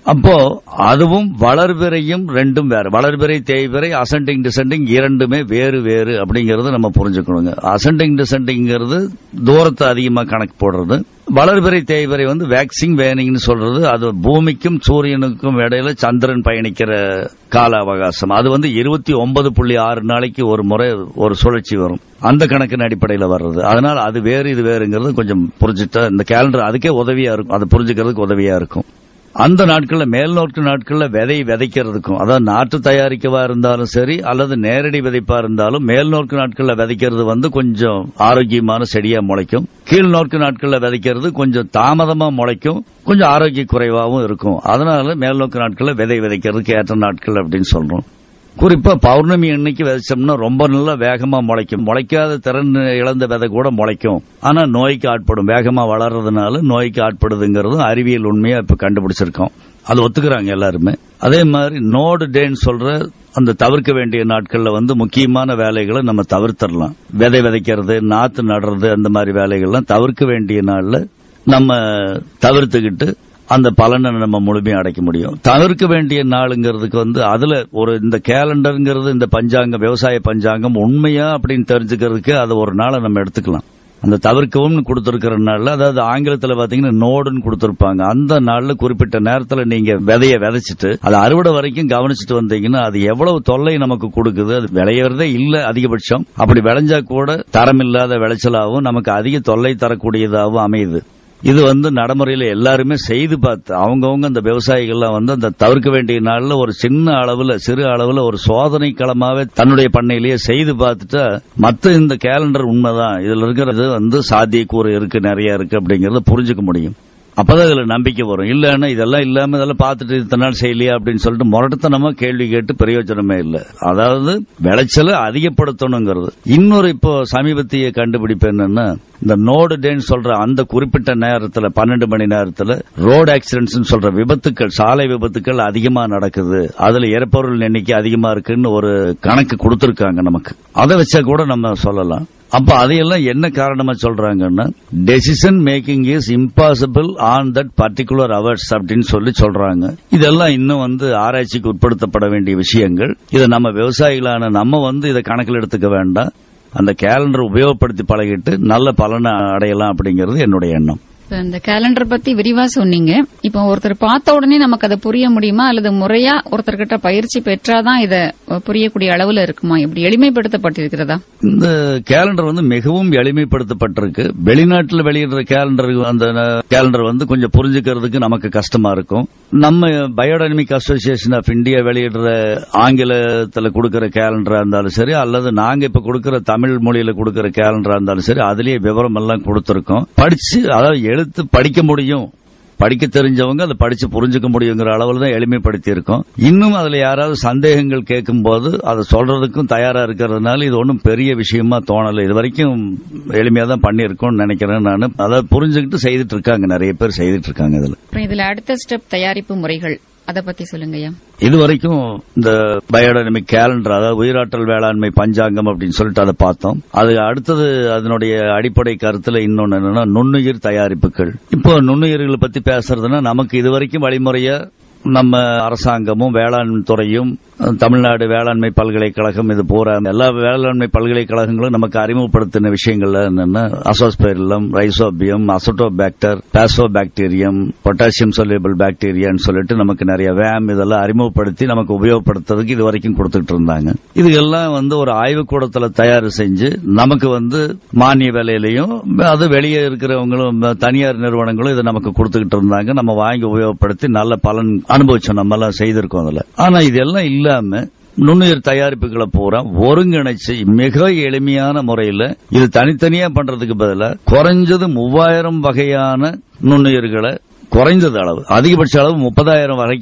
அப்போ அதுவும் வளர்பிறையும் ரெண்டும் வேற வளர்பிறை தேய்பிறை அசெண்டிங் டிசெண்டிங் இரண்டுமே வேறு வேறு அப்படிங்கறத நம்ம புரிஞ்சுக்கணுங்க அசெண்டிங் டிசெண்டிங்கிறது தூரத்தை அதிகமா கணக்கு போடுறது வளர்பிறை தேய்பிறை வந்து வேக்சிங் வேனிங்னு சொல்றது அது பூமிக்கும் சூரியனுக்கும் இடையில சந்திரன் பயணிக்கிற கால அவகாசம் அது வந்து இருபத்தி ஒன்பது புள்ளி ஆறு நாளைக்கு ஒரு முறை ஒரு சுழற்சி வரும் அந்த கணக்கின் அடிப்படையில் வர்றது அதனால அது வேறு இது வேறுங்கிறது கொஞ்சம் புரிஞ்சுட்டா இந்த கேலண்டர் அதுக்கே உதவியா இருக்கும் அதை புரிஞ்சுக்கிறதுக்கு உதவியா இருக்கும் அந்த நாட்கள்ல மேல்நோக்கு நாட்கள்ல விதை விதைக்கிறதுக்கும் அதாவது நாட்டு தயாரிக்கவா இருந்தாலும் சரி அல்லது நேரடி விதைப்பா இருந்தாலும் மேல்நோக்கு நாட்கள்ல விதைக்கிறது வந்து கொஞ்சம் ஆரோக்கியமான செடியா முளைக்கும் கீழ்நோக்கு நாட்கள்ல விதைக்கிறது கொஞ்சம் தாமதமா முளைக்கும் கொஞ்சம் ஆரோக்கிய குறைவாகவும் இருக்கும் அதனால மேல்நோக்கு நாட்கள்ல விதை விதைக்கிறதுக்கு ஏற்ற நாட்கள் அப்படின்னு சொல்றோம் குறிப்பா பௌர்ணமி அன்னைக்கு விதைச்சோம்னா ரொம்ப நல்லா வேகமா முளைக்கும் முளைக்காத திறன் இழந்த விதை கூட முளைக்கும் ஆனா நோய்க்கு ஆட்படும் வேகமா வளர்றதுனால நோய்க்கு ஆட்படுதுங்கிறதும் அறிவியல் உண்மையா இப்ப கண்டுபிடிச்சிருக்கோம் அது ஒத்துக்கிறாங்க எல்லாருமே அதே மாதிரி நோடு டேன்னு சொல்ற அந்த தவிர்க்க வேண்டிய நாட்கள்ல வந்து முக்கியமான வேலைகளை நம்ம தவிர்த்திடலாம் விதை விதைக்கிறது நாத்து நடுறது அந்த மாதிரி வேலைகள்லாம் தவிர்க்க வேண்டிய நாள்ல நம்ம தவிர்த்துக்கிட்டு அந்த பலனை நம்ம முழுமையா அடைக்க முடியும் தவிர்க்க வேண்டிய நாளுங்கிறதுக்கு வந்து அதுல ஒரு இந்த கேலண்டருங்கிறது இந்த பஞ்சாங்கம் விவசாய பஞ்சாங்கம் உண்மையா அப்படின்னு தெரிஞ்சுக்கிறதுக்கு அது ஒரு நாளை நம்ம எடுத்துக்கலாம் அந்த தவிர்க்கவும் கொடுத்திருக்கிற நாள்ல அதாவது ஆங்கிலத்துல பாத்தீங்கன்னா நோடுன்னு கொடுத்திருப்பாங்க அந்த நாள்ல குறிப்பிட்ட நேரத்துல நீங்க விதைய விதைச்சிட்டு அது அறுவடை வரைக்கும் கவனிச்சுட்டு வந்தீங்கன்னா அது எவ்வளவு தொல்லை நமக்கு கொடுக்குது அது விளையறதே இல்ல அதிகபட்சம் அப்படி விளைஞ்சா கூட தரமில்லாத விளைச்சலாகவும் நமக்கு அதிக தொல்லை தரக்கூடியதாகவும் அமையுது இது வந்து நடைமுறையில எல்லாருமே செய்து பார்த்து அவங்கவுங்க அந்த விவசாயிகள்லாம் வந்து அந்த தவிர்க்க வேண்டிய நாள்ல ஒரு சின்ன அளவுல சிறு அளவுல ஒரு சோதனை களமாவே தன்னுடைய பண்ணையிலேயே செய்து பார்த்துட்டா மத்த இந்த கேலண்டர் உண்மைதான் இதுல இருக்கிறது வந்து சாத்தியக்கூறு இருக்கு நிறைய இருக்கு அப்படிங்கறத புரிஞ்சுக்க முடியும் அப்பதான் இதுல நம்பிக்கை வரும் இல்லன்னா இதெல்லாம் இல்லாம இதெல்லாம் பார்த்துட்டு இத்தனை நாள் செய்யலையா அப்படின்னு சொல்லிட்டு முரட்டத்தனமா கேள்வி கேட்டு பிரயோஜனமே இல்ல அதாவது விளைச்சலை அதிகப்படுத்தணுங்கிறது இன்னொரு இப்போ சமீபத்திய கண்டுபிடிப்பு என்னன்னா இந்த நோடு டேன்னு சொல்ற அந்த குறிப்பிட்ட நேரத்துல பன்னெண்டு மணி நேரத்துல ரோடு ஆக்சிடென்ட்ஸ் சொல்ற விபத்துக்கள் சாலை விபத்துக்கள் அதிகமா நடக்குது அதுல இறப்பொருள் எண்ணிக்கை அதிகமா இருக்குன்னு ஒரு கணக்கு கொடுத்திருக்காங்க நமக்கு அதை வச்சா கூட நம்ம சொல்லலாம் அப்ப அதையெல்லாம் என்ன காரணமா சொல்றாங்கன்னா decision making is impossible on that particular hours அப்படின்னு சொல்லி சொல்றாங்க இதெல்லாம் இன்னும் வந்து ஆராய்ச்சிக்கு உட்படுத்தப்பட வேண்டிய விஷயங்கள் இதை நம்ம விவசாயிகளான நம்ம வந்து இதை கணக்கில் எடுத்துக்க வேண்டாம் அந்த கேலண்டர் உபயோகப்படுத்தி பழகிட்டு நல்ல பலனை அடையலாம் அப்படிங்கிறது என்னுடைய எண்ணம் இப்ப இந்த கேலண்டர் பத்தி விரிவா சொன்னீங்க இப்போ ஒருத்தர் பார்த்த உடனே நமக்கு அதை புரிய முடியுமா அல்லது முறையா ஒருத்தர்கிட்ட பயிற்சி பெற்றாதான் இத புரியக்கூடிய அளவுல இருக்குமா இப்படி எளிமைப்படுத்தப்பட்டிருக்கிறதா இந்த கேலண்டர் வந்து மிகவும் எளிமைப்படுத்தப்பட்டிருக்கு வெளிநாட்டில் வெளியிடுற கேலண்டர் அந்த கேலண்டர் வந்து கொஞ்சம் புரிஞ்சுக்கிறதுக்கு நமக்கு கஷ்டமா இருக்கும் நம்ம பயோடைனமிக் அசோசியேஷன் ஆஃப் இந்தியா வெளியிடுற ஆங்கிலத்தில் கொடுக்கிற கேலண்டரா இருந்தாலும் சரி அல்லது நாங்க இப்ப கொடுக்கிற தமிழ் மொழியில கொடுக்கிற கேலண்டரா இருந்தாலும் சரி அதுலயே விவரம் எல்லாம் கொடுத்திருக்கோம் படிச்சு அதாவது எழுத்து படிக்க முடியும் படிக்க தெரிஞ்சவங்க அதை படிச்சு புரிஞ்சுக்க முடியுங்கிற அளவில் தான் எளிமைப்படுத்தி இருக்கோம் இன்னும் அதுல யாராவது சந்தேகங்கள் கேட்கும் போது அதை சொல்றதுக்கும் தயாரா இருக்கிறதுனால இது ஒன்றும் பெரிய விஷயமா தோணல இது வரைக்கும் எளிமையா தான் பண்ணியிருக்கோம்னு நினைக்கிறேன் நான் அதை புரிஞ்சுக்கிட்டு செய்துட்டு இருக்காங்க நிறைய பேர் செய்துட்டு இருக்காங்க இதுல அப்புறம் இதுல அடுத்த ஸ்டெப் தயாரிப்பு முறைகள் அத பத்தி சொல்லுங்கய்யா இதுவரைக்கும் இந்த பயோடைனமிக் கேலண்டர் அதாவது உயிராற்றல் வேளாண்மை பஞ்சாங்கம் அப்படின்னு சொல்லிட்டு அதை பார்த்தோம் அது அடுத்தது அதனுடைய அடிப்படை கருத்துல இன்னொன்னு என்னன்னா நுண்ணுயிர் தயாரிப்புகள் இப்போ நுண்ணுயிர்களை பத்தி பேசுறதுன்னா நமக்கு இதுவரைக்கும் வழிமுறையா நம்ம அரசாங்கமும் வேளாண் துறையும் தமிழ்நாடு வேளாண்மை பல்கலைக்கழகம் இது பூரா எல்லா வேளாண்மை பல்கலைக்கழகங்களும் நமக்கு அறிமுகப்படுத்தின விஷயங்கள்ல என்னன்னா azospirillum rhizobium azotobacter bacterium potassium soluble பாக்டீரியான்னு சொல்லிட்டு நமக்கு நிறைய வேம் இதெல்லாம் அறிமுகப்படுத்தி நமக்கு உபயோகப்படுத்துறதுக்கு இது வரைக்கும் கொடுத்துட்டு இருந்தாங்க இதுகெல்லாம் வந்து ஒரு ஆய்வுக்கூடத்துல தயார் செஞ்சு நமக்கு வந்து மானிய விலையிலையும் அது வெளியே இருக்கிறவங்களும் தனியார் நிறுவனங்களும் இதை நமக்கு கொடுத்துக்கிட்டு இருந்தாங்க நம்ம வாங்கி உபயோகப்படுத்தி நல்ல பலன் அனுபவிச்சோம் நம்ம எல்லாம் செய்திருக்கோம் அதுல ஆனா இதெல்லாம் இல்லாம நுண்ணுயிர் தயாரிப்புகளை பூரா ஒருங்கிணைச்சு மிக எளிமையான முறையில இது தனித்தனியா பண்றதுக்கு பதிலா குறைஞ்சது மூவாயிரம் வகையான நுண்ணுயிர்களை குறைந்தது அளவு அதிகபட்ச அளவு முப்பதாயிரம் வரைக்கும்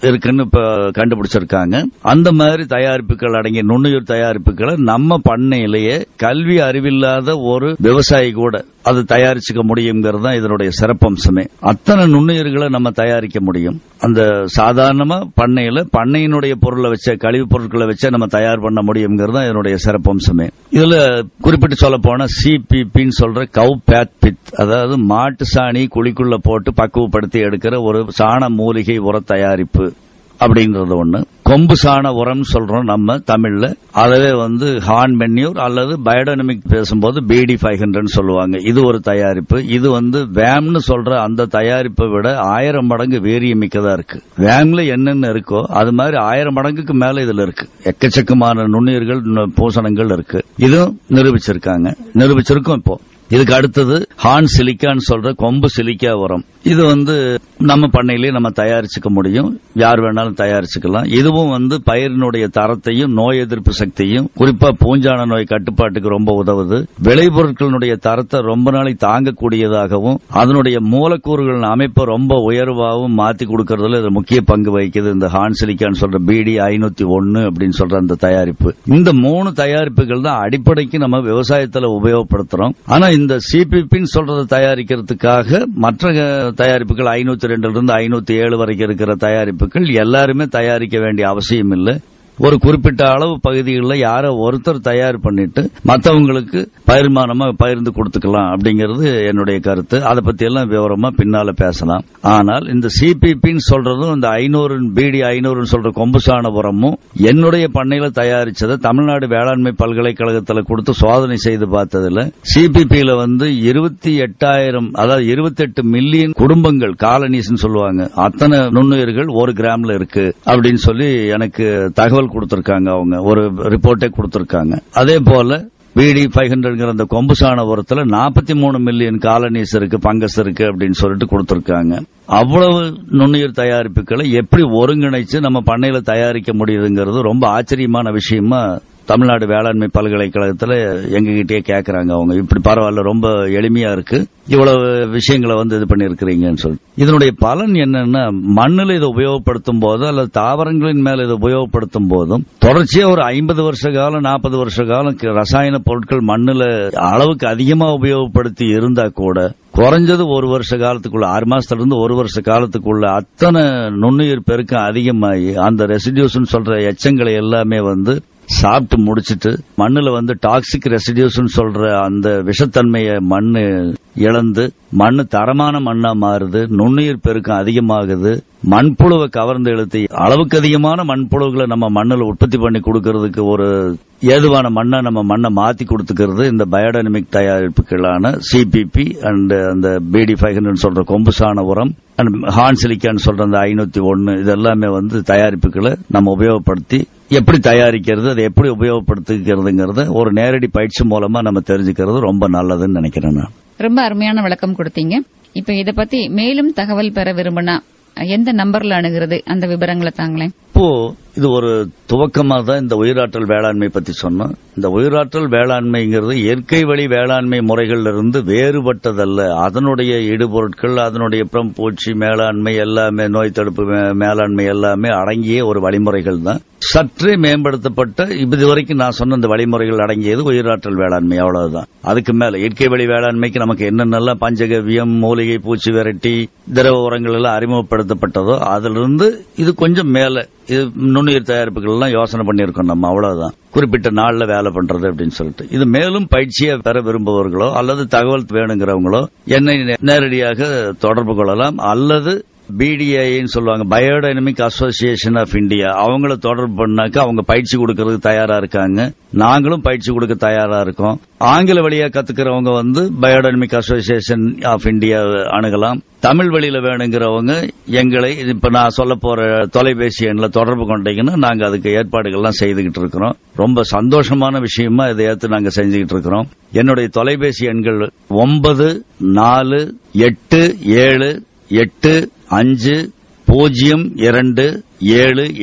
இருக்குன்னு இப்ப கண்டுபிடிச்சிருக்காங்க அந்த மாதிரி தயாரிப்புகள் அடங்கிய நுண்ணுயிர் தயாரிப்புகளை நம்ம பண்ணையிலேயே கல்வி அறிவில்லாத ஒரு விவசாயி கூட அது தயாரிச்சுக்க முடியுங்கிறது தான் இதனுடைய சிறப்பம்சமே அத்தனை நுண்ணுயிர்களை நம்ம தயாரிக்க முடியும் அந்த சாதாரணமா பண்ணையில பண்ணையினுடைய பொருளை வச்ச கழிவுப் பொருட்களை வச்ச நம்ம தயார் பண்ண முடியுங்கிறது தான் இதனுடைய சிறப்பம்சமே இதுல குறிப்பிட்டு சொல்ல போனா சிபிபின்னு சொல்ற கவ் பேத் பித் அதாவது மாட்டு சாணி குழிக்குள்ள போட்டு பக்குவப்படுத்தி எடுக்கிற ஒரு சாண மூலிகை உர தயாரிப்பு அப்படிங்கறது ஒண்ணு கொம்பு சாண உரம் சொல்றோம் நம்ம தமிழ்ல அதவே வந்து ஹார்ன் மென்யூர் அல்லது பயோடைனமிக் பேசும்போது பிடி ஃபைவ் ஹண்ட்ரட் சொல்லுவாங்க இது ஒரு தயாரிப்பு இது வந்து வேம்னு சொல்ற அந்த தயாரிப்பை விட ஆயிரம் மடங்கு வீரியமிக்கதா இருக்கு வேம்ல என்னென்ன இருக்கோ அது மாதிரி ஆயிரம் மடங்குக்கு மேல இதுல இருக்கு எக்கச்சக்கமான நுண்ணுயிர்கள் நு- பூசணங்கள் இருக்கு இதுவும் நிரூபிச்சிருக்காங்க நிரூபிச்சிருக்கோம் இப்போ இதுக்கு அடுத்தது ஹார்ன் சிலிக்கான்னு சொல்ற கொம்பு சிலிக்கா உரம் இது வந்து நம்ம பண்ணையிலேயே நம்ம தயாரிச்சுக்க முடியும் யார் வேணாலும் தயாரிச்சுக்கலாம் இதுவும் வந்து பயிரினுடைய தரத்தையும் நோய் எதிர்ப்பு சக்தியும் குறிப்பா பூஞ்சான நோய் கட்டுப்பாட்டுக்கு ரொம்ப உதவுது விளைபொருட்களினுடைய தரத்தை ரொம்ப நாளைக்கு தாங்கக்கூடியதாகவும் அதனுடைய மூலக்கூறுகளின் அமைப்பை ரொம்ப உயர்வாகவும் மாத்தி கொடுக்கறதுல இது முக்கிய பங்கு வகிக்குது இந்த ஹார்ன் சிலிக்கான்னு சொல்ற பிடி ஐநூத்தி ஒன்னு அப்படின்னு சொல்ற அந்த தயாரிப்பு இந்த மூணு தயாரிப்புகள் தான் அடிப்படைக்கு நம்ம விவசாயத்துல உபயோகப்படுத்துறோம் ஆனா இந்த சிபிபின்னு சொல்றதை தயாரிக்கிறதுக்காக மற்ற அஹ், தயாரிப்புகள் ஐநூத்தி ரெண்டுல இருந்து ஐநூத்தி ஏழு வரைக்கும் இருக்கிற தயாரிப்புகள் எல்லாருமே தயாரிக்க வேண்டிய அவசியம் இல்லை ஒரு குறிப்பிட்ட அளவு பகுதிகளில் யாரோ ஒருத்தர் தயார் பண்ணிட்டு மற்றவங்களுக்கு பகிர்மானமா பகிர்ந்து கொடுத்துக்கலாம் அப்படிங்கிறது என்னுடைய கருத்து அதை பத்தி எல்லாம் விவரமா பின்னால பேசலாம் ஆனால் இந்த சிபிபின்னு சொல்றதும் இந்த ஐநூறு பிடி ஐநூறுன்னு சொல்ற கொம்புசான உரமும் என்னுடைய பண்ணையில தயாரிச்சதை தமிழ்நாடு வேளாண்மை பல்கலைக்கழகத்துல கொடுத்து சோதனை செய்து பார்த்ததுல சிபிபியில வந்து இருபத்தி எட்டாயிரம் அதாவது இருபத்தெட்டு மில்லியன் குடும்பங்கள் காலனிஸ்னு சொல்லுவாங்க அத்தனை நுண்ணுயிர்கள் ஒரு கிராம்ல இருக்கு அப்படின்னு சொல்லி எனக்கு தகவல் கொடுத்திருக்காங்க அவங்க ஒரு ரிப்போர்ட்டே கொடுத்திருக்காங்க அதே போல பிடி ஃபைவ் ஹண்ட்ரட்ங்கிற அந்த கொம்புசான உரத்துல நாற்பத்தி மூணு மில்லியன் காலனிஸ் இருக்கு பங்கஸ் இருக்கு அப்படின்னு சொல்லிட்டு கொடுத்திருக்காங்க அவ்வளவு நுண்ணுயிர் தயாரிப்புகளை எப்படி ஒருங்கிணைச்சு நம்ம பண்ணையில தயாரிக்க முடியுதுங்கிறது ரொம்ப ஆச்சரியமான விஷயமா தமிழ்நாடு வேளாண்மை பல்கலைக்கழகத்துல எங்ககிட்டயே கேக்குறாங்க அவங்க இப்படி பரவாயில்ல ரொம்ப எளிமையா இருக்கு இவ்வளவு விஷயங்களை வந்து இது பண்ணிருக்கிறீங்கன்னு சொல்லி இதனுடைய பலன் என்னன்னா மண்ணுல இதை உபயோகப்படுத்தும் போதும் அல்லது தாவரங்களின் மேல இதை உபயோகப்படுத்தும் போதும் தொடர்ச்சியா ஒரு ஐம்பது வருஷ காலம் நாற்பது வருஷ காலம் க- ரசாயன பொருட்கள் மண்ணுல அளவுக்கு அதிகமா உபயோகப்படுத்தி இருந்தா கூட குறைஞ்சது ஒரு வருஷ காலத்துக்குள்ள ஆறு மாசத்துல இருந்து ஒரு வருஷ காலத்துக்குள்ள அத்தனை நுண்ணுயிர் பெருக்கம் அதிகமாகி அந்த ரெசிடியூஸ்னு சொல்ற எச்சங்களை எல்லாமே வந்து சாப்பிட்டு முடிச்சிட்டு மண்ணுல வந்து டாக்ஸிக் ரெசிடியூஸ்னு சொல்ற அந்த விஷத்தன்மையை மண்ணு இழந்து மண்ணு தரமான மண்ணா மாறுது நுண்ணுயிர் பெருக்கம் அதிகமாகுது மண்புழுவை கவர்ந்து இழுத்து அளவுக்கு அதிகமான மண்புழுகளை நம்ம மண்ணுல உற்பத்தி பண்ணி கொடுக்கறதுக்கு ஒரு ஏதுவான மண்ணை நம்ம மண்ணை மாத்தி கொடுத்துக்கிறது இந்த பயோடைனமிக் தயாரிப்புகளான சிபிபி அண்ட் அந்த பிடி ஃபைவ் ஹண்ட்ரட் சொல்ற கொம்புசான உரம் அண்ட் ஹார்ன் சிலிக்கான்னு சொல்ற அந்த ஐநூத்தி ஒன்னு இது எல்லாமே வந்து தயாரிப்புகளை நம்ம உபயோகப்படுத்தி எப்படி தயாரிக்கிறது அதை எப்படி உபயோகப்படுத்திக்கிறதுங்கிறத ஒரு நேரடி பயிற்சி மூலமா நம்ம தெரிஞ்சுக்கிறது ரொம்ப நல்லதுன்னு நினைக்கிறேன் நான் ரொம்ப அருமையான விளக்கம் கொடுத்தீங்க இப்ப இத பத்தி மேலும் தகவல் பெற விரும்பினா எந்த நம்பர்ல அணுகிறது அந்த விவரங்களை தாங்களேன் இப்போ இது ஒரு துவக்கமா தான் இந்த உயிராற்றல் வேளாண்மை பத்தி சொன்னோம் இந்த உயிராற்றல் வேளாண்மைங்கிறது இயற்கை வழி வேளாண்மை முறைகள்ல இருந்து வேறுபட்டதல்ல அதனுடைய இடுபொருட்கள் அதனுடைய அப்புறம் பூச்சி மேலாண்மை எல்லாமே நோய் தடுப்பு மே- மேலாண்மை எல்லாமே அடங்கிய ஒரு வழிமுறைகள் தான் சற்றே மேம்படுத்தப்பட்ட இது வரைக்கும் நான் சொன்ன இந்த வழிமுறைகள் அடங்கியது உயிராற்றல் வேளாண்மை அவ்வளவுதான் அதுக்கு மேல இயற்கை வழி வேளாண்மைக்கு நமக்கு என்னென்னலாம் பஞ்சகவியம் மூலிகை பூச்சி விரட்டி திரவ உரங்கள் எல்லாம் அறிமுகப்படுத்தப்பட்டதோ அதிலிருந்து இது கொஞ்சம் மேல இது நுண்ணுயிர் தயாரிப்புகள் எல்லாம் யோசனை பண்ணியிருக்கோம் நம்ம அவ்வளவுதான் குறிப்பிட்ட நாள்ல வேலை பண்றது அப்படின்னு சொல்லிட்டு இது மேலும் பயிற்சியை பெற விரும்புபவர்களோ அல்லது தகவல் வேணுங்கிறவங்களோ என்னை நே- நேரடியாக தொடர்பு கொள்ளலாம் அல்லது பிடிஐன்னு சொல்லுவாங்க பயோடைனமிக் அசோசியேஷன் ஆஃப் இந்தியா அவங்கள தொடர்பு பண்ணாக்க அவங்க பயிற்சி கொடுக்கறதுக்கு தயாரா இருக்காங்க நாங்களும் பயிற்சி கொடுக்க தயாரா இருக்கோம் ஆங்கில வழியா கத்துக்கிறவங்க வந்து பயோடைனமிக் அசோசியேஷன் ஆஃப் இந்தியா அணுகலாம் தமிழ் வழியில வேணுங்கிறவங்க எங்களை இப்ப நான் சொல்ல போற தொலைபேசி எண்ல தொடர்பு கொண்டீங்கன்னா நாங்க அதுக்கு ஏற்பாடுகள்லாம் செய்துகிட்டு இருக்கிறோம் ரொம்ப சந்தோஷமான விஷயமா இதை ஏத்து நாங்க செஞ்சுக்கிட்டு இருக்கிறோம் என்னுடைய தொலைபேசி எண்கள் ஒன்பது நாலு எட்டு ஏழு எட்டு அஞ்சு பூஜ்ஜியம் இரண்டு ஏழு ஏழு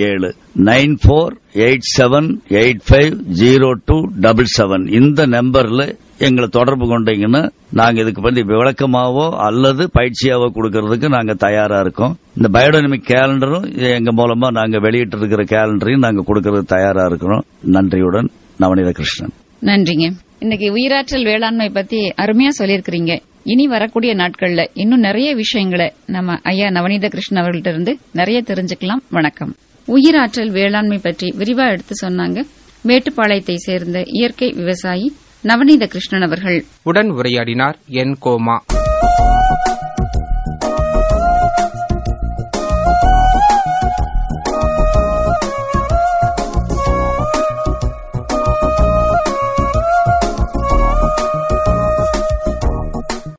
nine four eight seven eight five zero two double seven இந்த நம்பர்ல எங்களை தொடர்பு கொண்டீங்கன்னா நாங்க இதுக்கு பத்தி விளக்கமாவோ அல்லது பயிற்சியாவோ கொடுக்கறதுக்கு நாங்க தயாரா இருக்கோம் இந்த பயோடைனமிக் கேலண்டரும் எங்க மூலமா நாங்க வெளியிட்டு இருக்கிற கேலண்டரையும் நாங்க கொடுக்கறதுக்கு தயாரா இருக்கிறோம் நன்றியுடன் நவநீத கிருஷ்ணன் நன்றிங்க இன்னைக்கு உயிராற்றல் வேளாண்மை பத்தி அருமையா சொல்லியிருக்கிறீங்க இனி வரக்கூடிய நாட்கள்ல இன்னும் நிறைய விஷயங்களை நம்ம ஐயா நவநீத கிருஷ்ணன் அவர்கள்ட்ட இருந்து நிறைய தெரிஞ்சுக்கலாம் வணக்கம் உயிராற்றல் வேளாண்மை பற்றி விரிவா எடுத்து சொன்னாங்க மேட்டுப்பாளையத்தை சேர்ந்த இயற்கை விவசாயி நவநீத கிருஷ்ணன் அவர்கள் உடன் உரையாடினார் என் கோமா